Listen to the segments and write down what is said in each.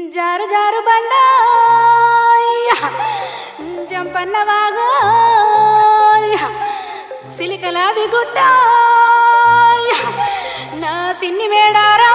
జారు జారు బండ జంపన్న వాగు సిలికలాది గుట్ట నా సిన్ని మేడారం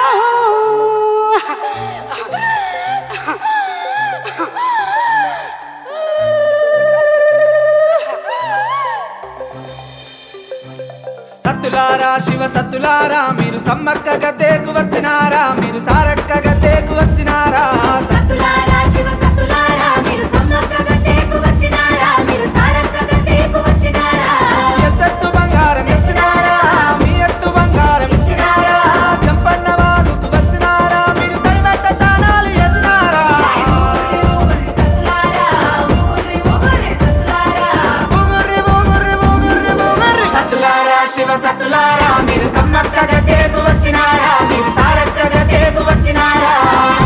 సత్తులారా శివ సత్తులారా మీరు సమ్మక్క గద్దెకు వచ్చినారా మీరు సారక్క గద్దెకు వచ్చినారా సత్తులారా శివ సత్తులారా మీరు సమ్మక్క గద్దెకు వచ్చినారా మీరు సారక్క గద్దెకు వచ్చినారా ఎత్తెత్తు బంగారం ఇచ్చినారా మీ ఎత్తు బంగారం ఇచ్చినారా జంపన్న వాగుకు వచ్చినారా మీరు తడిమెట్ట తానాలు చేసినారా ఊగుర్రి ఊగుర్రి సత్తులారా ఊగుర్రి ఊగుర్రి సత్తులారా ఊగుర్రి ఊగుర్రి ఊగుర్రి ఊగుర్రి సత్తులారా శివ సత్తులారా మీరు సమ్మక్క గద్దెకు వచ్చినారా మీరు సారక్క గద్దెకు వచ్చినారా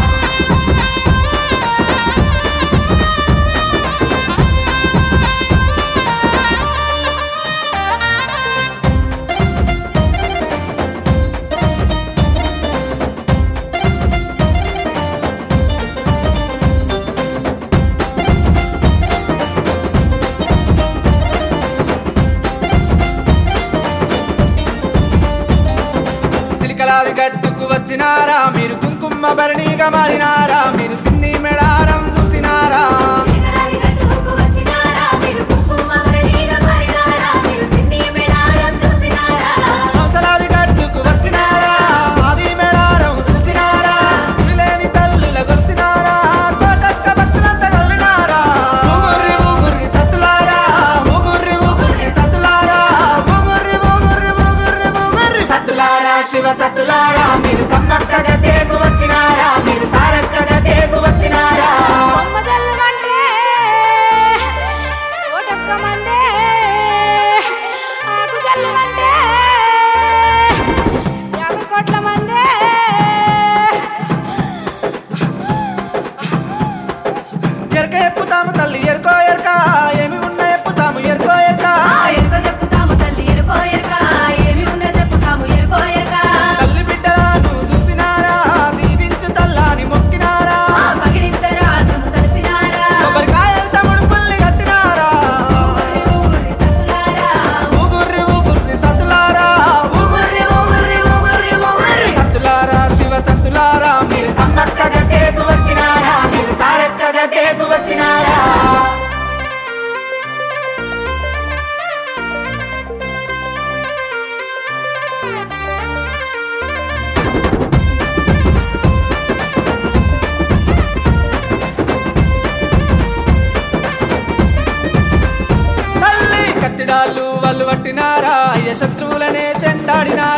సిలికలాది గట్టుకు వచ్చినారా మీరు కుంకుమ భరణిగా మారినారా మీరు సిన్ని మెడారం చూసినారా సిగరాలి గట్టుకు వచ్చినారా మీరు కుంకుమ వరడిగా మారినారా మీరు సిన్ని మేడారం చూసినారా హంసలాది గట్టుకు వచ్చినారా ఆది మెడారం చూసినారా లేని తల్లుల గొలిసినారా కోటక్క భక్తులంతా కలినారా ఊగుర్రి ఊగుర్రి సత్తులారా ఊగుర్రి ఊగుర్రి సత్తులారా ఊగుర్రి ఊగుర్రి ఊగుర్రి ఊగుర్రి సత్తులారా శివ సత్తులారా మీరు సమ్మక్క గద్దెకు వచ్చినారా మీరు సారక్క గద్దెకు వచ్చినారా బొమ్మ జల్లమంటే కోటొక్క మందే ఆకు జల్లమంటే యాభై కోట్ల మందే ఎరక ఎప్పుతాము తల్లి ఎరుకో ఎరక ఏమి ఉన్న ఎప్పుతాము ఎరుకో ఎరక ఆ ఎరుక చెప్పుతాము తల్లి ఎరుకో ఎరుక ఏమి ఉన్న చెప్పుతాము ఎరుకో ఎరుక తల్లి బిడ్డలను చూసినారా దీవించు తల్లాని మొక్కినారా ఆ పగిడింత రాజును తలసినారా కొబ్బరికాయలు తమ్ముడు పుల్లి కట్టినారా ఊగుర్రి ఊగుర్రి సత్తులారా ఊగుర్రి ఊగుర్రి సత్తులారా ఊగుర్రి ఊగుర్రి ఊగుర్రి ఊగుర్రి సత్తులారా శివ సత్తులారా మీరు సమ్మక్క గద్దెకు వచ్చినారా మీరు సారక్క గద్దెకు వచ్చినారా తల్లి కత్తిడాళ్ళు వాళ్ళు పట్టినారా అయ్య శత్రువులనే చెండాడినారా